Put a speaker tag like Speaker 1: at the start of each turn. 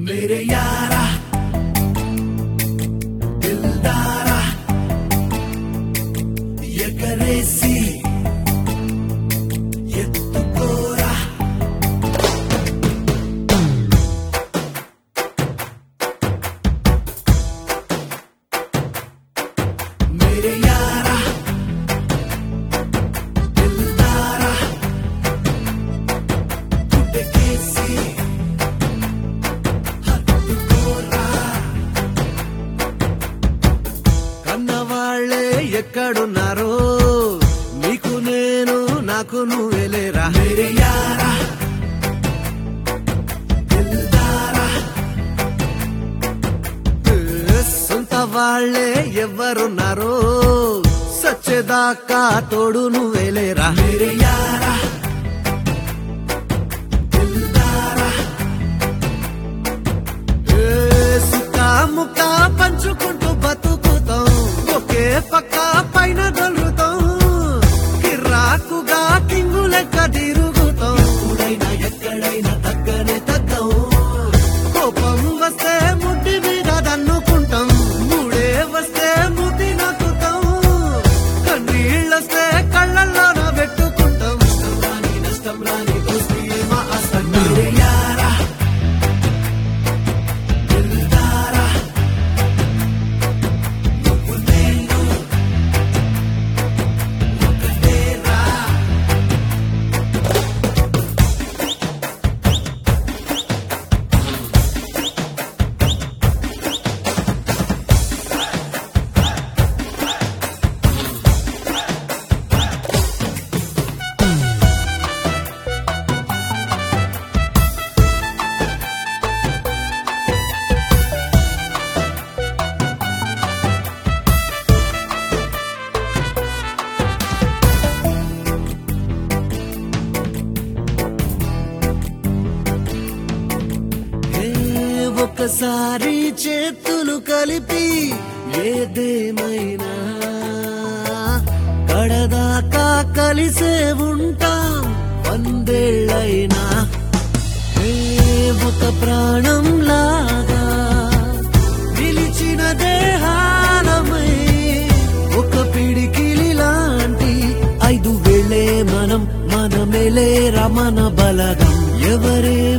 Speaker 1: मेरे यारा दिलदारा ఎగరేసి ఎత్తుకోరా मेरे यारा दिलदारा పుట్టకేసి హత్తుకోరా
Speaker 2: కన్నవాళ్లే ఎక్కడున్నారో నీకు నేను నాకు నువ్వెలేరా
Speaker 1: मेरे यारा दिलदारा
Speaker 2: సొంత వాళ్లే ఎవరున్నారో సచ్చేదాకా తోడు నువ్వెలేరా
Speaker 1: मेरे यारा दिलदारा
Speaker 2: సుఖ ముఖ పంచుకుంటూ బతుకుతాం ఒకే పక్క పైన దొరుకుతాం కిరాకుగా కింగు లెక్క తిరుగుతాం
Speaker 1: ఎప్పుడైనా ఎక్కడైనా తగ్గనే తగ్గం
Speaker 2: కోపం వస్తే ముడ్డి మీద దన్నుకుంటాం మూడే వస్తే ముద్ది నక్కుతాం కన్నీళ్ళొస్తే కళ్ళల్లోన పెట్టుకుంటాం
Speaker 1: రాని నష్టం రాని దోస్తి మా అస్తం मेरे यारा दिलदारा నువ్వు నేను ఒకటేరా
Speaker 2: ఏ ఒకసారి చేతులు కలిపి ఏదేమైనా కడదాకా కలిసే ఉంటాం వందేళ్ళైనా ఏ ఒక ప్రాణం లాగా నిలిచిన దేహాలమై ఒక పిడికిలి లాంటి ఐదు వేళే మనం మనమేలే రమణ బలగం ఎవరే